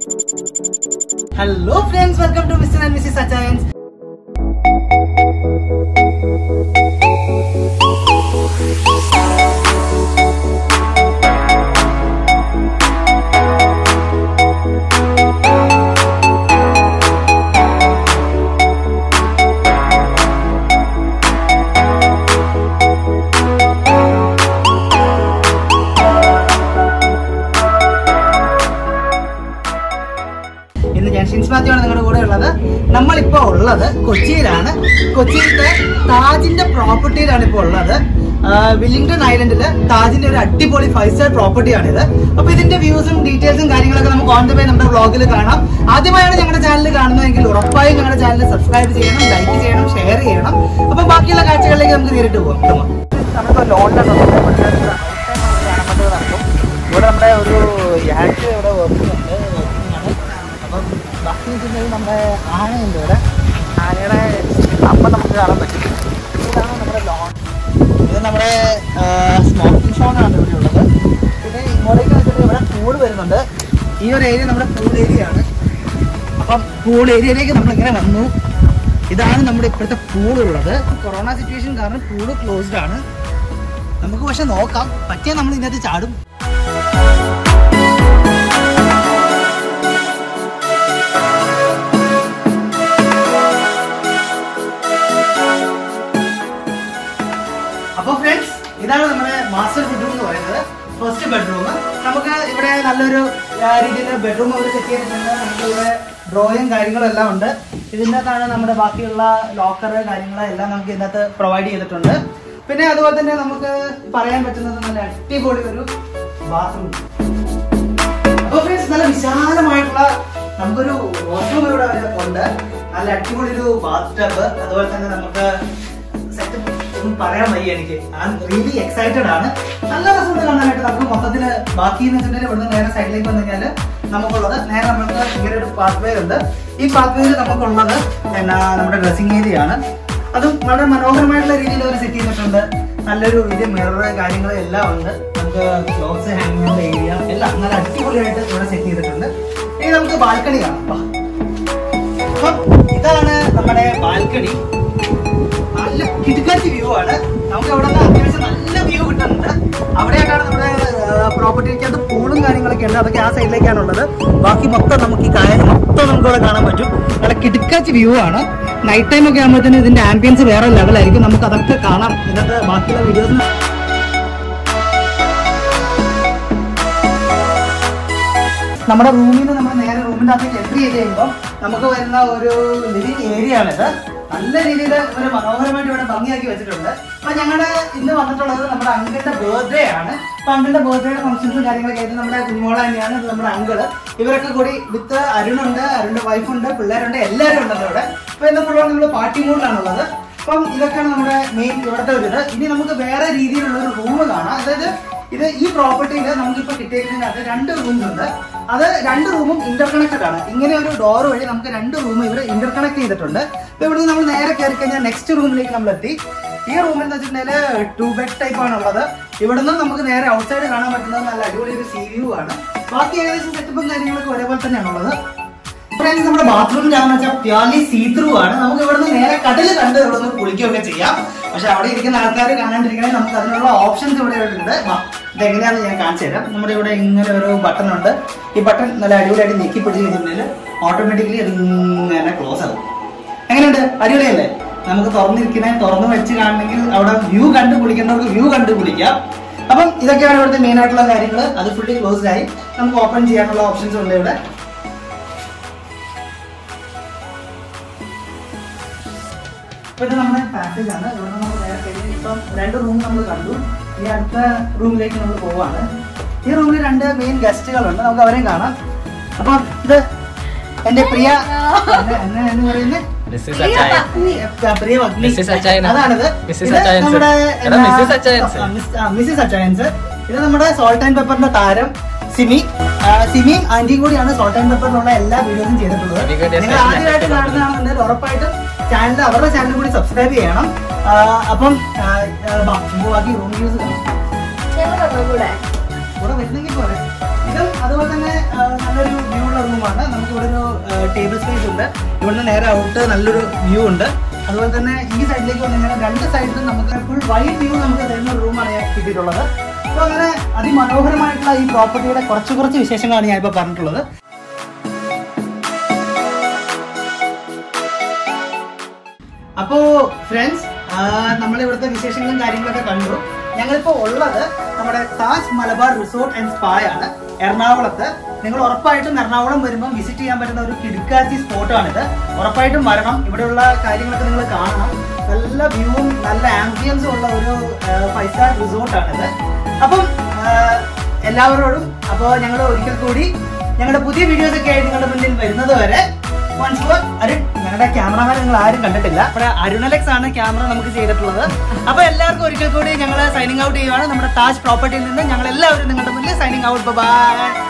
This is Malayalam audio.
Hello friends welcome to Mr and Mrs Achayans ഇന്ന് ഞാൻ ഷിൻസ് മാത്യു ആണ് നിങ്ങളുടെ കൂടെ ഉള്ളത് നമ്മളിപ്പോ ഉള്ളത് കൊച്ചിയിലാണ് കൊച്ചിയിലത്തെ താജിന്റെ പ്രോപ്പർട്ടിയിലാണ് ഇപ്പോൾ ഉള്ളത് ആ, വില്ലിംഗ്ടൺ ഐലൻഡില് താജിന്റെ ഒരു അടിപൊളി ഫൈവ് സ്റ്റാർ പ്രോപ്പർട്ടിയാണിത് അപ്പൊ ഇതിന്റെ വ്യൂസും ഡീറ്റെയിൽസും കാര്യങ്ങളൊക്കെ നമുക്ക് ഓൺ ദ വേ നമ്മുടെ വ്ളോഗിൽ കാണാം ആദ്യമായാണ് ഞങ്ങളുടെ ചാനൽ കാണുന്നതെങ്കിൽ ഉറപ്പായും ഞങ്ങളുടെ ചാനൽ സബ്സ്ക്രൈബ് ചെയ്യണം ലൈക്ക് ചെയ്യണം ഷെയർ ചെയ്യണം അപ്പൊ ബാക്കിയുള്ള കാഴ്ചകളിലേക്ക് നമുക്ക് നേരിട്ട് പോകാം Come on. നമുക്ക് ലോണ്ടിലാണ് ഇവിടെ നമ്മുടെ ഒരു യാറ്റ് ഇവിടെ വർക്കുന്നുണ്ട് വർക്കിംഗ് അപ്പം ബാക്കി വെച്ചിട്ടുണ്ടെങ്കിൽ നമ്മുടെ ആനയുണ്ട് ഇവിടെ ആനയുടെ അപ്പം നമുക്ക് കാണാൻ പറ്റും ഇതാണ് നമ്മുടെ ലോൺ ഇത് നമ്മുടെ സ്മോക്കിംഗ് ഷോണാണ് ഇവിടെ ഉള്ളത് പിന്നെ ഇങ്ങോട്ടേക്ക് വെച്ചിട്ട് ഇവിടെ പൂൾ വരുന്നുണ്ട് ഈ ഒരു ഏരിയ നമ്മുടെ പൂൾ ഏരിയ ആണ് അപ്പം പൂൾ ഏരിയയിലേക്ക് നമ്മൾ ഇങ്ങനെ വന്നു ഇതാണ് നമ്മുടെ ഇപ്പോഴത്തെ പൂൾ ഉള്ളത് കൊറോണ സിറ്റുവേഷൻ കാരണം പൂള് ക്ലോസ്ഡ് ആണ് നമുക്ക് പക്ഷെ നോക്കാം പറ്റിയാൽ നമ്മൾ ഇതിനകത്ത് ചാടും അപ്പൊ ഫ്രണ്ട്സ് ഇതാണ് നമ്മുടെ മാസ്റ്റർ ബെഡ്റൂം എന്ന് പറയുന്നത് ഫസ്റ്റ് ബെഡ്റൂം നമുക്ക് ഇവിടെ നല്ലൊരു ആ, രീതിയിൽ ബെഡ്റൂം അവർ സെറ്റ് ചെയ്തിട്ടുണ്ട് നമുക്ക് ഇവിടെ ഡ്രോയും കാര്യങ്ങളും എല്ലാം ഉണ്ട് ഇതിൻ്റെ അകത്താണ് നമ്മുടെ ബാക്കിയുള്ള ലോക്കർ കാര്യങ്ങൾ എല്ലാം നമുക്ക് ഇതിനകത്ത് പ്രൊവൈഡ് ചെയ്തിട്ടുണ്ട് പിന്നെ അതുപോലെ തന്നെ നമുക്ക് പറയാൻ പറ്റുന്നത് നല്ല അടിപൊളി ഒരു ബാത്റൂം അപ്പൊ ഫ്രണ്ട്സ് നല്ല വിശാലമായിട്ടുള്ള നമുക്കൊരു വാഷ്റൂം ഇവിടെ ഉണ്ട് നല്ല അടിപൊളി ഒരു ബാത്ത് ടബ് അതുപോലെ തന്നെ നമുക്ക് സെറ്റപ്പ് ഒന്നും പറയാൻ വയ്യ എനിക്ക് ഐ റിയലി എക്സൈറ്റഡ് ആണ് നല്ല രസമുണ്ട് കാണാനായിട്ട് നമുക്ക് മൊത്തത്തില് ബാക്കി എന്ന് വെച്ചിട്ടുണ്ടെങ്കിൽ ഇവിടുന്ന് നേരെ സൈഡിലേക്ക് വന്നു കഴിഞ്ഞാൽ നമുക്കുള്ളത് നേരെ നമുക്ക് ഇങ്ങനെ ഒരു പാത്ത് വേ ഉണ്ട് ഈ പാത്ത് വേയിൽ നമുക്കുള്ളത് എന്നാ നമ്മുടെ ഡ്രസ്സിംഗ് ഏരിയ ആണ് അതും വളരെ മനോഹരമായിട്ടുള്ള രീതിയിൽ അവർ സെറ്റ് ചെയ്തിട്ടുണ്ട് നല്ലൊരു വലിയ മിറർ കാര്യങ്ങൾ എല്ലാം ഉണ്ട് നമുക്ക് ക്ലോത്ത്സ് ഹാങ് ചെയ്യുന്ന ഏരിയ എല്ലാം നല്ല അടിപൊളിയായിട്ട് ഇവിടെ സെറ്റ് ചെയ്തിട്ടുണ്ട് ഇനി നമുക്ക് ബാൽക്കണി കാണാം വാ. അപ്പം ഇതാണ് നമ്മുടെ ബാൽക്കണി നല്ല കിടുക്കാച്ചി വ്യൂ ആണ് നമുക്ക് അവിടെ നിന്ന് അത്യാവശ്യം നല്ല വ്യൂ കിട്ടുന്നുണ്ട് അവിടെയായിട്ടാണ് നമ്മുടെ പ്രോപ്പർട്ടിക്കകത്ത് പൂളും കാര്യങ്ങളൊക്കെ ഉണ്ട് അതൊക്കെ ആ സൈഡിലേക്കാണ് ഉള്ളത് ബാക്കി മൊത്തം നമുക്ക് ഈ കായൽ മൊത്തം നമുക്ക് ഇവിടെ കാണാൻ പറ്റും നല്ല കിടുക്കാച്ചി വ്യൂ ആണ് നൈറ്റ് ടൈം ഒക്കെ ആകുമ്പോഴത്തേനും ഇതിന്റെ ആംബിയൻസ് വേറെ ലെവലായിരിക്കും നമുക്ക് അതൊക്കെ കാണാം ഇന്നത്തെ ബാക്കിയുള്ള വീഡിയോസ് നമ്മുടെ റൂമിൽ നിന്ന് നമ്മൾ നേരെ റൂമിന്റെ അകത്തേക്ക് എൻട്രി ചെയ്ത് കഴിയുമ്പോൾ നമുക്ക് വരുന്ന ഒരു ലിവിംഗ് ഏരിയ ആണിത് നല്ല രീതിയിൽ ഒരു മനോഹരമായിട്ട് ഇവിടെ ഭംഗിയാക്കി വെച്ചിട്ടുണ്ട് അപ്പൊ ഞങ്ങളുടെ ഇന്ന് വന്നിട്ടുള്ളത് നമ്മുടെ അങ്കിളിന്റെ ബർത്ത്ഡേ ആണ് അപ്പൊ അങ്കിളിന്റെ ബർത്ത്ഡേയുടെ ഫംഗ്ഷൻസും കാര്യങ്ങളൊക്കെ ആയിട്ട് നമ്മുടെ കുഞ്ഞുമോള തന്നെയാണ് ഇത് നമ്മുടെ അങ്കിള് ഇവരൊക്കെ കൂടി വിത്ത് അരുണുണ്ട് അരുണിന്റെ വൈഫുണ്ട് പിള്ളേരുണ്ട് എല്ലാവരും ഉണ്ടല്ലോ ഇവിടെ അപ്പൊ ഇന്ന് ഫുള്ള് നമ്മൾ പാർട്ടി മൂഡിലാണുള്ളത് അപ്പം ഇതൊക്കെയാണ് നമ്മുടെ മെയിൻ ഇവിടുത്തെ ഒരു ഇത് ഇനി നമുക്ക് വേറെ രീതിയിലുള്ള ഒരു റൂം കാണാം അതായത് ഇത് ഈ പ്രോപ്പർട്ടിയിൽ നമുക്കിപ്പോൾ കിട്ടിയിരിക്കുന്നതിനകത്ത് രണ്ട് റൂംസ് ഉണ്ട് അത് രണ്ട് റൂമും ഇന്റർകണക്റ്റഡ് ആണ് ഇങ്ങനെ ഒരു ഡോർ വഴി നമുക്ക് രണ്ട് റൂം ഇവർ ഇന്റർകണക്ട് ചെയ്തിട്ടുണ്ട് ഇപ്പൊ ഇവിടുന്ന് നമ്മൾ നേരെ കയറി കഴിഞ്ഞാൽ നെക്സ്റ്റ് റൂമിലേക്ക് നമ്മൾ എത്തി ഈ റൂമിൽ എന്ന് വെച്ചിട്ടുണ്ടെങ്കിൽ ടു ബെഡ് ടൈപ്പ് ആണുള്ളത് ഇവിടുന്ന് നമുക്ക് നേരെ ഔട്ട്സൈഡ് കാണാൻ പറ്റുന്നത് നല്ല അടിപൊളി ഒരു സീ വ്യൂ ആണ് ബാക്കി ഏകദേശം സെറ്റപ്പും കാര്യങ്ങളൊക്കെ ഒരേപോലെ തന്നെയാണുള്ളത് ഫ്രണ്ട്സ് നമ്മുടെ ബാത്റൂമിലാണെന്ന് വെച്ചാൽ പ്യോർലി സീ ത്രൂ ആണ് നമുക്ക് ഇവിടുന്ന് നേരെ കടല് കണ്ട് ഇവിടുന്ന് കുളിക്കുകയൊക്കെ ചെയ്യാം പക്ഷെ അവിടെ ഇരിക്കുന്ന ആൾക്കാർ കാണാണ്ടിരിക്കണേ നമുക്ക് അതിനുള്ള ഓപ്ഷൻസ് ഇവിടെ ഉണ്ട് വാ, ഇതെങ്ങനെയാണെന്ന് ഞാൻ കാണിച്ചു തരാം നമ്മുടെ ഇവിടെ ഇങ്ങനെ ഒരു ബട്ടൺ ഉണ്ട് ഈ ബട്ടൺ നല്ല അടിപൊളിയായിട്ട് ഞെക്കി പിടിച്ച് കഴിഞ്ഞിട്ടുണ്ടെങ്കിൽ ഓട്ടോമാറ്റിക്കലി അത് ഇങ്ങനെ ക്ലോസ് ആകും എങ്ങനെയുണ്ട് അടിപൊളിയല്ലേ നമുക്ക് തുറന്നിരിക്കണേ തുറന്ന് വെച്ച് കാണണമെങ്കിൽ അവിടെ വ്യൂ കണ്ട് കുളിക്കേണ്ടവർക്ക് വ്യൂ കണ്ട് കുളിക്കാം അപ്പം ഇതൊക്കെയാണ് ഇവിടുത്തെ മെയിൻ ആയിട്ടുള്ള കാര്യങ്ങൾ അത് ഫുള്ളി ക്ലോസ്ഡ് ആയി നമുക്ക് ഓപ്പൺ ചെയ്യാനുള്ള ഓപ്ഷൻസ് ഉണ്ട് ഇവിടെ ഇപ്പൊ ഇത് നമ്മുടെ പാക്കേജ് ആണ് ഇവിടെ നമ്മൾ നേരെ കഴിഞ്ഞ് ഇപ്പം രണ്ട് റൂം നമ്മൾ കണ്ടു ഈ അടുത്ത റൂമിലേക്ക് നമ്മൾ പോവാണ് ഈ റൂമിൽ രണ്ട് മെയിൻ ഗസ്റ്റുകളുണ്ട് നമുക്ക് അവരെയും കാണാം അപ്പൊ ഇത് എന്റെ പ്രിയ എന്നെ- എന്നെ എന്ന് പറയുന്നത് മിസ്സസ് അച്ചായൻ പ്രിയ പത്നി മിസ്സസ് അച്ചായൻ. അതാണിത് മിസ്സസ് ഇത് അച്ചായൻസ്. നമ്മുടെ എടാ, എന്നാ- മിസ്സസ് അച്ചായൻസ്. ആ, മിസ്- ആ, മിസ്സസ് അച്ചായൻസ് ഇത് നമ്മുടെ സോൾട്ട് ആൻഡ് പെപ്പറിന്റെ താരം സിമി ആ, സിമിയും ആന്റിയും കൂടിയാണ് സോൾട്ട് ആൻഡ് പെപ്പറിലുള്ള എല്ലാ വീഡിയോസും ചെയ്തിട്ടുള്ളത് Very good. നിങ്ങൾ ആദ്യമായിട്ട് കാണുന്നതാണെന്നുണ്ടെങ്കിൽ ഉറപ്പായിട്ടും ചാനൽ അവരുടെ ചാനൽ കൂടി സബ്സ്ക്രൈബ് ചെയ്യണം ആ, അപ്പം ആ, ആ, ബാ, നമുക്ക് ബാക്കി റൂം യൂസ് കൂടെ വരുന്നെങ്കിൽ പോരെ ഇതും അതുപോലെ തന്നെ ആ, നല്ലൊരു വ്യൂ ഉള്ള റൂമാണ് ടേബിൾ സ്പേസ് ഉണ്ട് ഇവിടുന്ന് നേരെ ഔട്ട് നല്ലൊരു വ്യൂ ഉണ്ട് അതുപോലെ തന്നെ ഈ സൈഡിലേക്ക് വന്നു കഴിഞ്ഞാൽ രണ്ട് സൈഡിലും നമുക്ക് ഫുൾ വൈഡ് വ്യൂ നമുക്ക് തരുന്ന ഒരു റൂമാണ് ഞാൻ കിട്ടിയിട്ടുള്ളത് അപ്പോൾ അങ്ങനെ അതിമനോഹരമായിട്ടുള്ള ഈ പ്രോപ്പർട്ടിയുടെ കുറച്ച് കുറച്ച് വിശേഷങ്ങളാണ് ഞാൻ ഇപ്പോൾ പറഞ്ഞിട്ടുള്ളത് അപ്പോ ഫ്രണ്ട്സ് നമ്മൾ ഇവിടുത്തെ വിശേഷങ്ങളും കാര്യങ്ങളൊക്കെ കണ്ടു ഞങ്ങളിപ്പോ ഉള്ളത് നമ്മുടെ Taj Malabar resort and spa ആണ് എറണാകുളത്ത് നിങ്ങൾ ഉറപ്പായിട്ടും എറണാകുളം വരുമ്പോൾ വിസിറ്റ് ചെയ്യാൻ പറ്റുന്ന ഒരു കിടുക്കാച്ചി സ്പോട്ടാണിത് ഉറപ്പായിട്ടും വരണം ഇവിടെയുള്ള കാര്യങ്ങളൊക്കെ നിങ്ങൾ കാണണം നല്ല വ്യൂവും നല്ല ആംബിയൻസും ഉള്ള ഒരു ഫൈവ് സ്റ്റാർ റിസോർട്ടാണിത് അപ്പം ആ, എല്ലാവരോടും അപ്പോൾ ഞങ്ങൾ ഒരിക്കൽ കൂടി ഞങ്ങളുടെ പുതിയ വീഡിയോസ് ഒക്കെ ആയിട്ട് നിങ്ങളുടെ മുന്നിൽ വരുന്നത് വരെ once more, അരുൺ ഞങ്ങളുടെ ക്യാമറമാൻ നിങ്ങൾ ആരും കണ്ടിട്ടില്ല ഇവിടെ അരുണലക്സ് ആണ് ക്യാമറ നമുക്ക് ചെയ്തിട്ടുള്ളത് അപ്പൊ എല്ലാവർക്കും ഒരിക്കൽ കൂടി ഞങ്ങൾ സൈനിങ് ഔട്ട് ചെയ്യുവാണ് നമ്മുടെ താജ് പ്രോപ്പർട്ടിയിൽ നിന്ന് ഞങ്ങൾ എല്ലാവരും നിങ്ങളുടെ മുന്നിൽ സൈനിങ് ഔട്ട് ബൈ